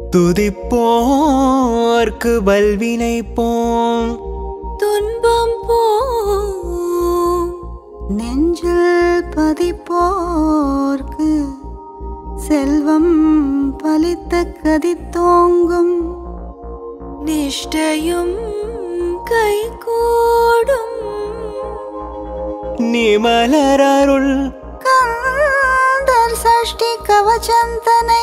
துதிப்போர்க்கு வல்வினை போம் துன்பம் போ நெஞ்சில் பதிப்போர்க்கு செல்வம் பலித்த கதித்தோங்கும் நிஷ்டையும் கைகூடும் நிமலரருள் கந்தர் சஷ்டி கவச்சந்தனை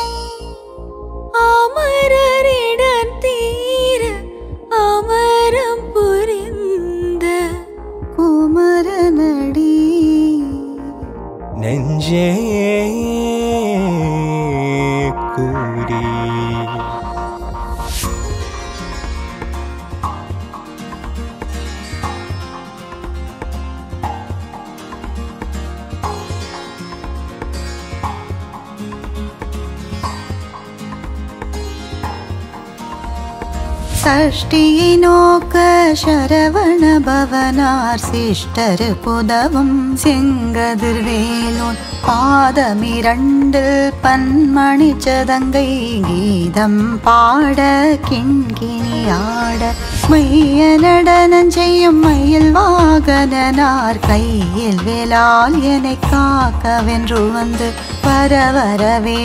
அமரரிடம் தீர அமரம் புரிந்த குமரனடி நெஞ்சே கூடி சஷ்டியை நோக்க சரவண பவனார் சிஷ்டரு புதவும் செங்கதிர்வேலோன் பாதமிரண்டில் பன்மணி சதங்கை கீதம் பாட கிண்கிணி ஆட மைய நடனம் செய்யும் மயில் வாகனார் கையில் வேலால் என்னை காக்க வென்று வந்து வர வர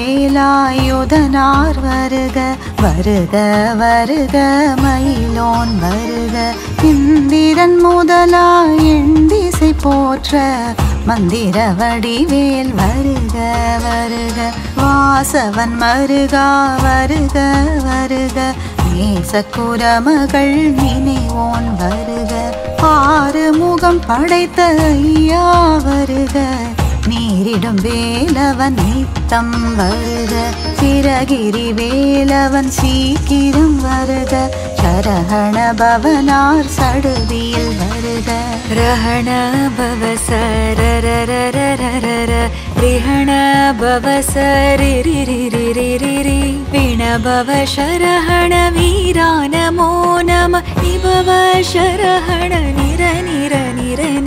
வேலாயுதனார் வருக வருக வருக மயிலோன் வருக இந்திரன் முதலா எண்டிசை போற்ற மந்திர வடிவேல் வருக வருக வாசவன் மருகா வருக வருக நேசக்குரமகள் நினைவோன் வருக ஆறு முகம் படைத்த ஐயா வருக நீரிடும் வேலவன் நித்தம் வருக சிறகிரி வேலவன் சீக்கிரம் வருக சரகண பவனார் சடுதியில் வருக ரஹண பவ சரரரரரரர ரிஹண பவ சரிரிரிரிரிரிரி விண பவ ಶರಹಣ ವೀರ ನಮೋ ನಮ ನಿಭವ ಶರಹಣ ನಿರ ನಿರ ನಿರನ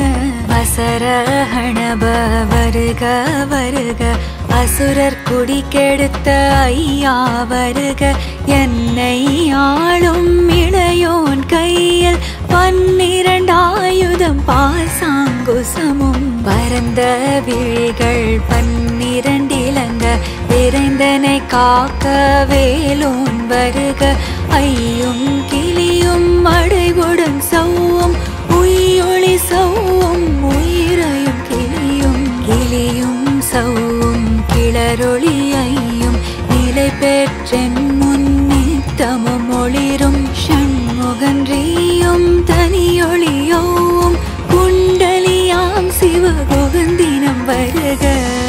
வசரஹண வருக வருக அசுரர் குடி கெடுத்த ஐயா வருக என்னை ஆளும் இளையோன் கையில் பன்னிரண்டாயுதம் பாசாங்குசமும் பரந்த விழிகள் பன்னிரண்டிலங்க விரைந்தனை காக்க வேலோன் வருக ஐயும் கிளியும் அடைவுடன் சௌவும் உயிரொளி சௌவும் உயிரையும் கிளியும் கிளியும் சௌவும் கிளரொளியையும் நிலை பெற்றென் முன்னித்தமும் ஒளிரும் ஷண்முகன்றியும் தனியொளியோவும் குண்டலியாம் சிவகோகந்தினம் வருக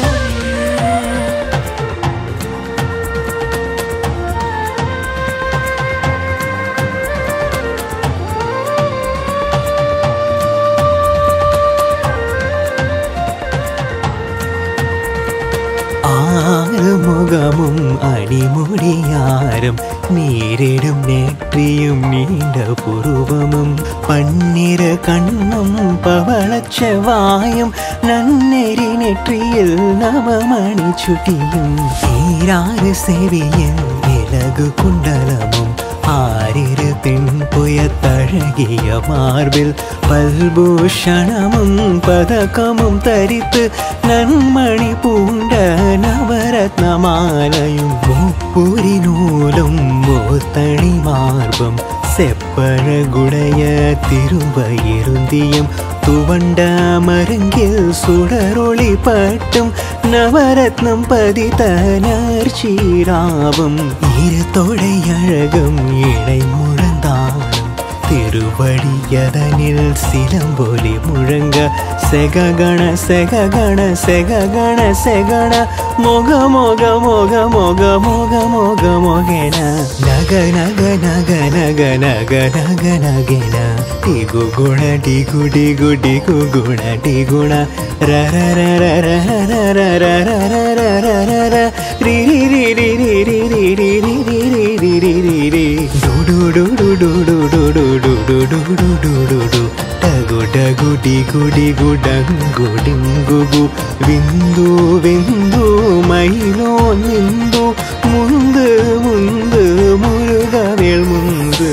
ஆறு முகமும் அடிமுடியாரும் நீரிடும் நெற்றியும் நீண்ட புருவமும் பன்னிரு கண்ணும் பவளச் செவ்வாயும் நன்னெறி நெற்றியில் நவமணி சுட்டியும் ஈராறு செவியில் இலகு குண்டலமும் ஆறிரு தென் புயத்தழகிய மார்பில் பல்பூஷணமும் பதக்கமும் தரித்து நன்மணி பூண்ட நவரத்ன மாலையும் முப்புரி நூலும் மூத்தணி மார்பும் செப்பழகுடைய திருவயிருந்தியம் துவண்ட மருங்கில் சுடரொளி பட்டும் நவரத்னம் பதித்த நற்சீராவும் இரு தொடை அழகும் இணை முழந்தானும் திருவடியதனில் சிலம்பொலி முழங்க செககண செககண செககண செகண மொக மொக மொக மொக மொக மொக மொகென நக நக நக நக நக நக நகென டிகு குண டிகு டிகு டிகு குண டிகுண ர ர ர ர ர ர ர ர ர ர ர ர ர ரி ரி ரி ரி ரி ரி ரி ரி ரி ரி ரி ரி ரி ரி டு டு டு டு டு டு டு டு டு டு டு டு டு டு டு டகு டகு டி ಡಿಗುಡಿಗುಡಂಗುಡಿಂಗುಗು ವಿಂದು ವಿಂದು ಮೈಲೋನ್ ವಿಂದು ಮುಂದು ಮುಂದು ಮುರುಗವೇಳ್ ಮುಂದು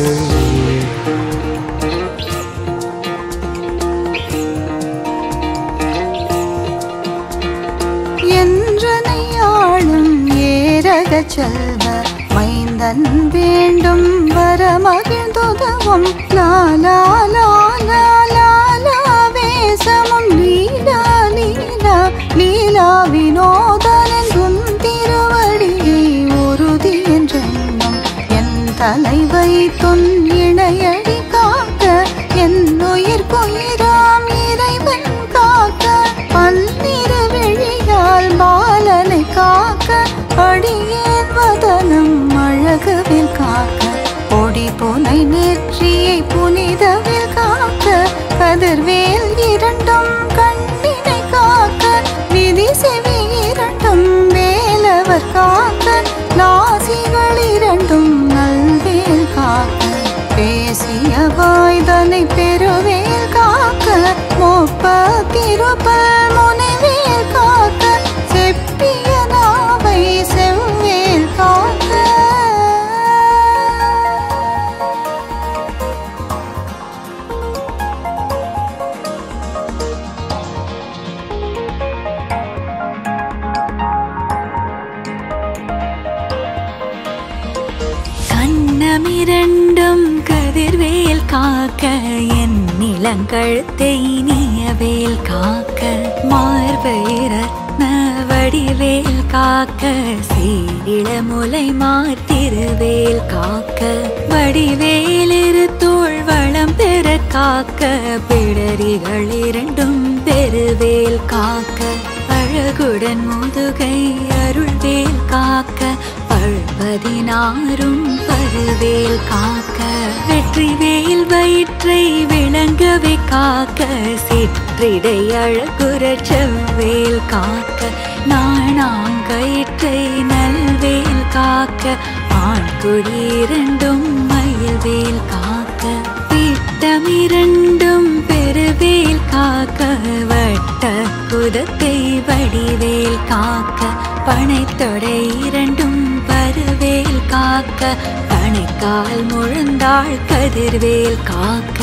என்றனையாளும் ஏரக செல்வ மைந்தன் வேண்டும் வர மகிழ்ந்துதவும் லாலா லாலா லாலா வேசமும் லீலா லீலா லீலா வினோதனென்றும் திருவடியை உறுதி என்றென்னும் என் தலைவை தொன் இணையடி காக்க என் உயிர் பொயிராம் இறைவன் காக்க பன்னிரு விழியால் பாலனை காக்க அடியேன் வதனம் அழகுவில் காக்க பொடி புனை நெற்றியை புனிதவில் காக்க கதிர்வேல் இரண்டும் கண்ணினை காக்க விதி செவி இரண்டும் வேலவர் காக்க நாசிகள் இரண்டும் நல்வேல் காக்க பேசிய வாய்தனை பெருவேல் காக்க மொப்ப திருப்பல் முனைவேல் காக்க செப்பிய நாவை செவ்வேல் காக்க கண்ணமிரண்டும் கதிர்வேல் காக்க என் நிலங்கழுத்தை நீயவேல் காக்க மார்பை ரத்ன வடிவேல் காக்க சீரிள முலை மாத்திருவேல் காக்க வடிவேலிரு தோள் வளம் பெற காக்க பிடரிகள் இரண்டும் பெருவேல் காக்க அழகுடன் முதுகை அருள்வேல் காக்க பழ்பதினாரும் பருவேல் காக்க வெற்றிவேல் வயிற்றை விளங்கவே காக்க சிற்றிடை அழகுற செவ்வேல் காக்க நாணாங்கயிற்றை நல்வேல் காக்க ஆண் குடி இரண்டும் மயில்வேல் காக்க பிட்டமிரண்டும் பெருவேல் காக்க வட்ட குதத்தை வடிவேல் காக்க பனைத்தொடை இரண்டும் பருவேல் காக்க பனைக்கால் முழந்தாள் கதிர்வேல் காக்க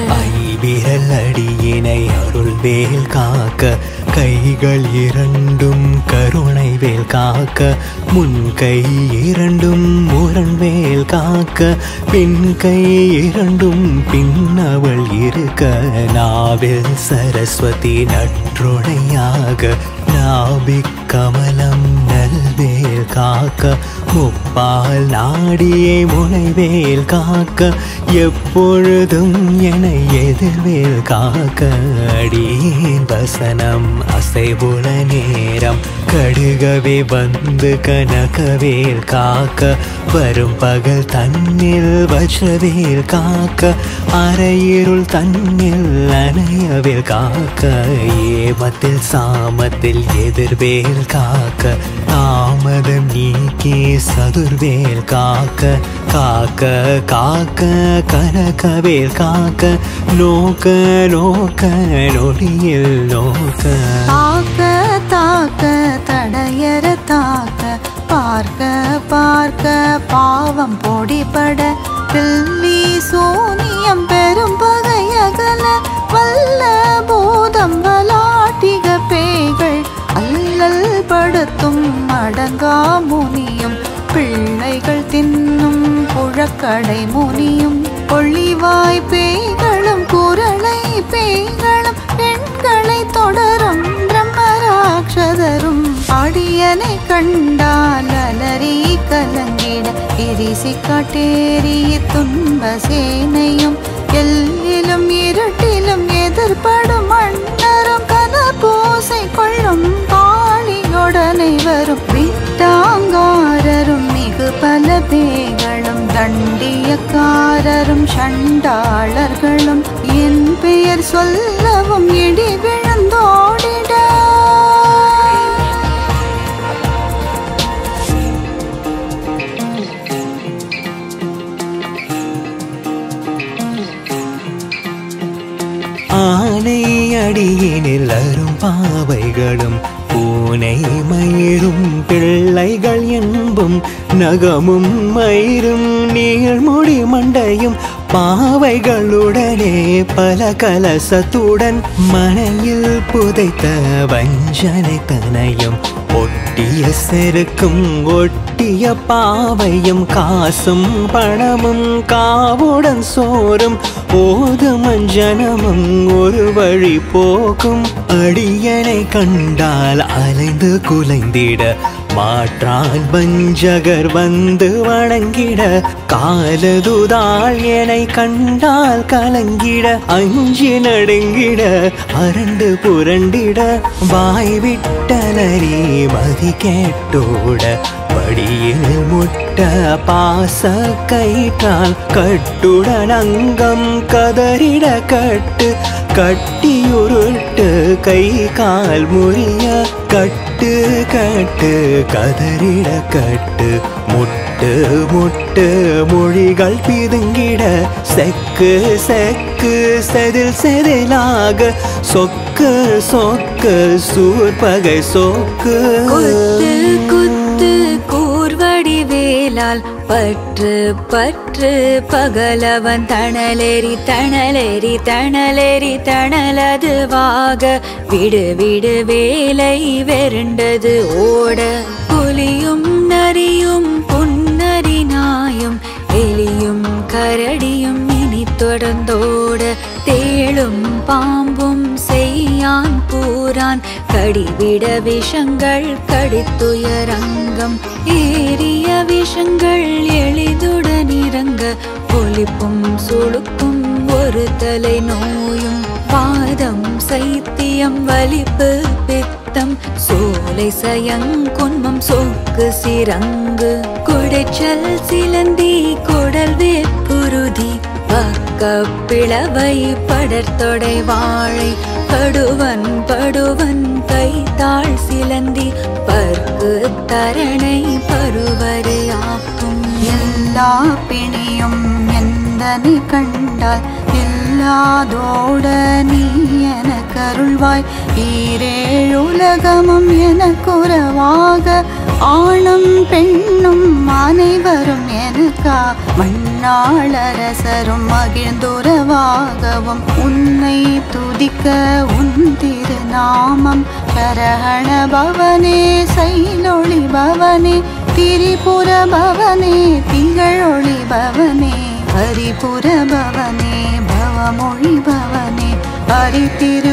ஐவிரல் அடியினை அருள்வேல் காக்க கைகள் இரண்டும் கருணை வேல் காக்க முன் கை இரண்டும் முரண்வேல் காக்க பின் கை இரண்டும் பின்னவள் இருக்க நாவில் சரஸ்வதி நற்றுணையாக நாபிக் கமலம் நல்வேல் காக்க முப்பால் நாடியை முனைவேல் காக்க எப்பொழுதும் என எதிர்வேல் காக்க அடியேன் வசனம் அசைவுல நேரம் கடுகவே வந்து கனகவேல் காக்க வரும் பகல் தன்னில் வஜ்ரவேல் காக்க அரையிருள் தன்னில் அணையவேல் காக்க ஏமத்தில் சாமத்தில் எதிர்வேல் காக்க தாமதம் நீக்கி சதுர்வேல் காக்க காக்க காக்க கனகவேல் காக்க நோக்க நோக்க நொடியில் நோக்க தாக்க தாக்க தடையற தாக்க பார்க்க பார்க்க பாவம் பொடிபட பில்லி சூனியம் பெரும் பகையகல வல்ல பூதம் வலாட்டிக பேய்கள் அல்லல் படுத்தும் அடங்கா முனியும் பிள்ளைகள் தின்னும் புழக்கடை முனியும் கொள்ளிவாய் பேய்களும் குரலை பேய்களும் பெண்களை தொடரும் பிரம்மராட்சதரும் அடியனை கண்டால் அலறி கலங்கிட இரிசி காட்டேறிய துன்ப சேனையும் எல்லிலும் இருட்டிலும் எதிர்படும் மன்னரும் கனபூசை கொள்ளும் காளியுடனை வரும் விட்டாங்காரரும் மிகு பல பேய்களும் தண்டியக்காரரும் சண்டாளர்களும் என் பெயர் சொல்லவும் இடி விழுந்தோடிட ஆனை பாவைகளும் பூனை மயிரும் பிள்ளைகள் என்பும் நகமும் மயிரும் நீள்முடி மண்டையும் பாவைகளுடனே பல கலசத்துடன் மனையில் புதைத்த வஞ்சனை தனையும் ஒட்டிய செருக்கும் ஒட்டிய பாவையும் காசும் பணமும் காவுடன் சோறும் ஓதும் அஞ்சனமும் ஒரு வழி போக்கும் அடியனை கண்டால் அலைந்து குலைந்திட மாற்றான் வஞ்சகர் வந்து வணங்கிட காலதுதாள் எனை கண்டால் கலங்கிட அஞ்சி நடுங்கிட அரண்டு புரண்டிட வாய் விட்டலரி மதி கேட்டோட படியில் முட்ட பாச கயிற்றால் கட்டுடன் அங்கம் கதறிட கட்டு கட்டியுருட்டு கை கால் முறிய கட்டு கட்டு கதறிட கட்டு முட்டு முட்டு மொழிகள் பிதுங்கிட செக்கு செக்கு செதில் செதிலாக சொக்கு சொக்கு சூர்பகை சொக்கு குத்து குத்து கூர்வடி வேலால் பற்று பற்று பகலவன் தணலேறி தணலேறி தணலேறி தணலதுவாக விடு விடு வேலை வெருண்டது ஓட புலியும் நரியும் புன்னரி நாயும் எலியும் கரடியும் இனி தொடர்ந்தோட தேளும் பாம்பும் செய்யான் பூரான் கடிவிட விஷங்கள் கடித்துயரங்கம் ஏறிய விஷங்கள் எளிதுடன் இறங்க ஒலிப்பும் சுளுக்கும் ஒரு தலை நோயும் பாதம் சைத்தியம் வலிப்பு பித்தம் சோலை சயங்குன்மம் சோக்கு சிரங்கு குடைச்சல் சிலந்தி குடல் வேப்புருதி பக்க பிளவை படர்த்தொடை வாழை படுவன் படுவன் கைத்தாள் சிலந்தி பற்கு தரணை பருவரையாக்கும் எல்லா பிணியும் எந்தனை கண்டால் இல்லாதோட நீ எனக்கு அருள்வாய் ஈரேழுலகமும் எனக்குறவாக ஆணும் பெண்ணும் அனைவரும் எனக்கா மண்ணாளரசரும் மகிழ்ந்துறவாகவும் உன்னை துதிக்க உன் திருநாமம் சரஹண பவனே சைலொளி பவனே திரிபுர பவனே திகழொளி பவனே ஹரிபுர பவனே பவமொழி பவனே ஹரி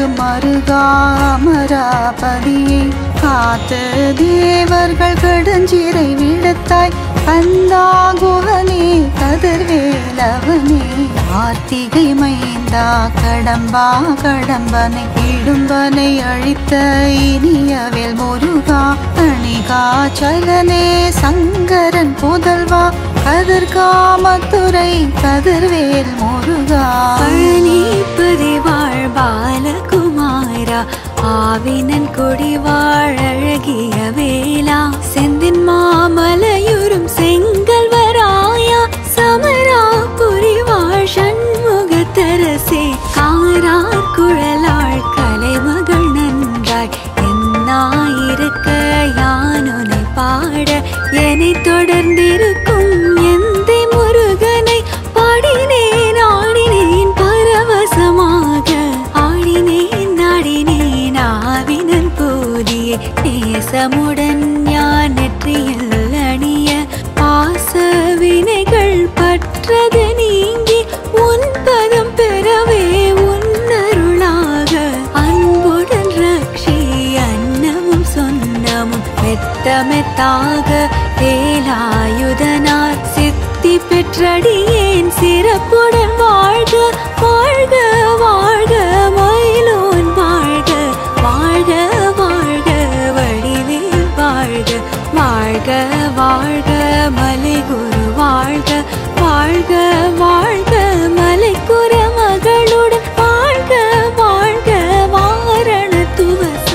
திருமருகாமராபதியை காத்து தேவர்கள் கடுஞ்சிறை விடத்தாய் கந்தாகுவனே கதிர்வேலவனே கார்த்திகை மைந்தா கடம்பா கடம்பனை இடும்பனை அழித்த இனியவேல் முருகா அணிகாச்சலனே சங்கரன் புதல்வா கதிர்காமத்துறை கதிர்வேல் முருகா பழனிபதி வாழ் பாலகுமாரா ஆவினன் கொடி வாழகிய வேளா செந்தின் மாமலையுறும் செங்கல்வராயா சமரா புரிவாழ் சண்முகத்தரசே காரார் குழலாள் கலைமகள் நன்றாய் என்னாயிருக்க யானுனை பாட என்னை தொடர்ந்திருக்கும் எந்தை முருகனை பாடினேன் ஆடினேன் பரவசமாக ஆடினேன் நாடினேன் ஆவினன் போதிய நேசமுடன் ஞான் நெற்றியில் அணிய பாச வினைகள் பற்றது நீங்கி உன் பதம் பெறவே உன்னருளாக அன்புடன் ரக்ஷி அன்னமும் சொன்னமும் மெத்த மெத்தாக வேலாயுதனார் சித்தி பெற்றடியேன் சிறப்புடன் வாழ்க வாழ்க வாழ்க மயிலோன் வாழ்க வாழ்க வாழ்க வடிவேல் வாழ்க வாழ்க வாழ்க மலைகுரு வாழ்க வாழ்க வாழ்க மலைக்குற மகளுடன் வாழ்க வாழ்க வாரண துவசம்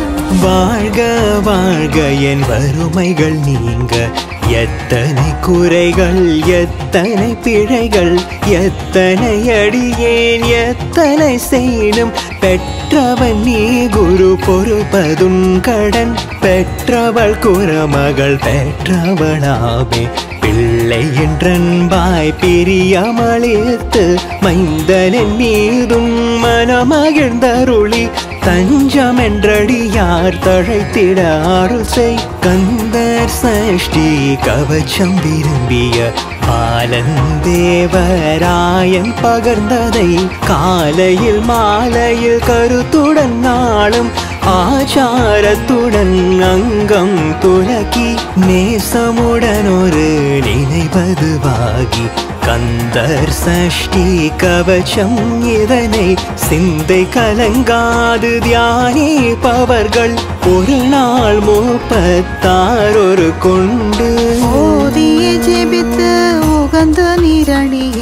வாழ்க வாழ்க என் வறுமைகள் நீங்க எத்தனை குறைகள் எத்தனை பிழைகள் எத்தனை அடியேன் எத்தனை செய்யணும் பெற்றவன் நீ குரு பொறுப்பதும் கடன் பெற்றவள் குறமகள் பெற்றவளாமே பிள்ளை என்றன்பாய் பிரியமளித்து மைந்தனின் மீதும் மனமகிழ்ந்தருளி தஞ்சம் என்றடியார் தழைத்திட அருள் செய் கந்தர் சஷ்டி கவச்சம் விரும்பிய பாலன் தேவராயன் பகர்ந்ததை காலையில் மாலையில் கருத்துடன் நாளும் ஆச்சாரத்துடன் அங்கம் துலக்கி நேசமுடன் ஒரு நினைவதுவாகி கந்தர் சஷ்டி கவச்சம் இதனை சிந்தை கலங்காது தியானிப்பவர்கள் ஒரு நாள் முப்பத்தார் ஒரு கொண்டு ஓதிய ஜெபித்து உகந்து நிரணிய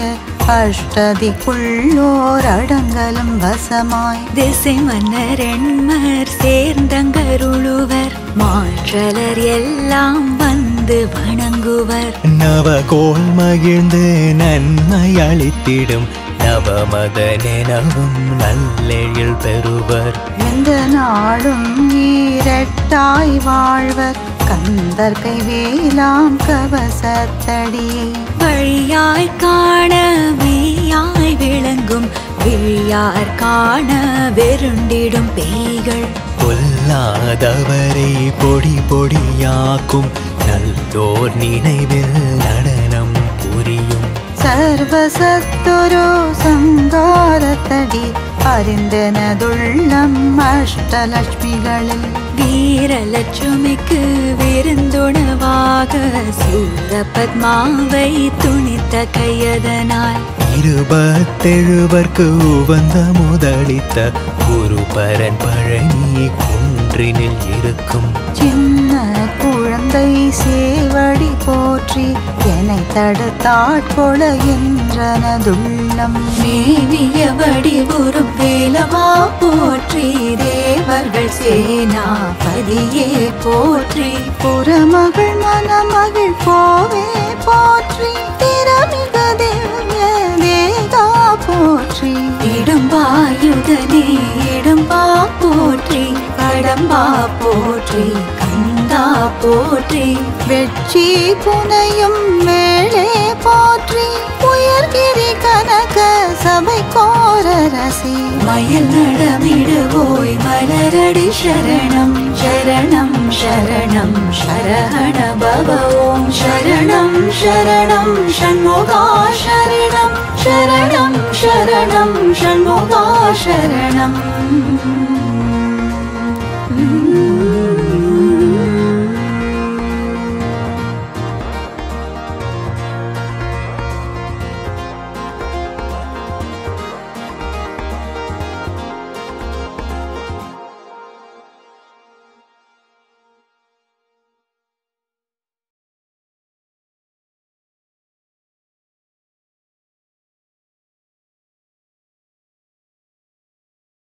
அஷ்டதிக்குள்ளோர் அடங்கலும் வசமாய் திசை மன்னர் எண்மர் சேர்ந்தங்கருளுவர் மாற்றலர் எல்லாம் வந்து வணங்குவர் நவகோள் மகிழ்ந்து நன்மை அளித்திடும் நவமத நினவும் நல்லெழில் பெறுவர் எந்த நாளும் ஈரட்டாய் வாழ்வர் கந்தர் கைவேலாம் கவசத்தடியை வழியாய் காண மெய்யாய் விளங்கும் விழியார் காண வெருண்டிடும் பேய்கள் பொல்லாதவரை பொடி பொடியாக்கும் நல்லோர் நினைவில் நடனம் புரியும் സർവസത്തൊരു സങ്കാരത്തടി அறிந்தனதுள்ளம் அஷ்டலட்சுமிகளில் வீரலட்சுமிக்கு விருந்துணவாக சூரபத்மாவை துணித்த கையதனால் இருபத்தெழுவர்க்கு உவந்த முதலித்த குரு பரன் பழனி குன்றினில் இருக்கும் சின்ன குழந்தை சேவடி போற்றி என்னை தடுத்தாட்கொள என்றனதுள்ளம் மேவிய வடிவுறும் வேலவா போற்றி தேவர்கள் சேனாபதியே போற்றி புறமகள் மணமகள் போவே போற்றி திறமிக தேவிய தேகா போற்றி இடும்பாயுதனே இடும்பா போற்றி கடம்பா போற்றி கந்தா போற்றி வெற்றி புனையும் வேளே போற்றி உயர்கிரி கனக சபை கோரரசி மயில் நடமிடுவோய் மலரடி சரணம் சரணம் சரணம் சரஹண பவ ஓம் சரணம் சரணம் ஷண்முகா சரணம் சரணம் சரணம் ஷண்முகா சரணம்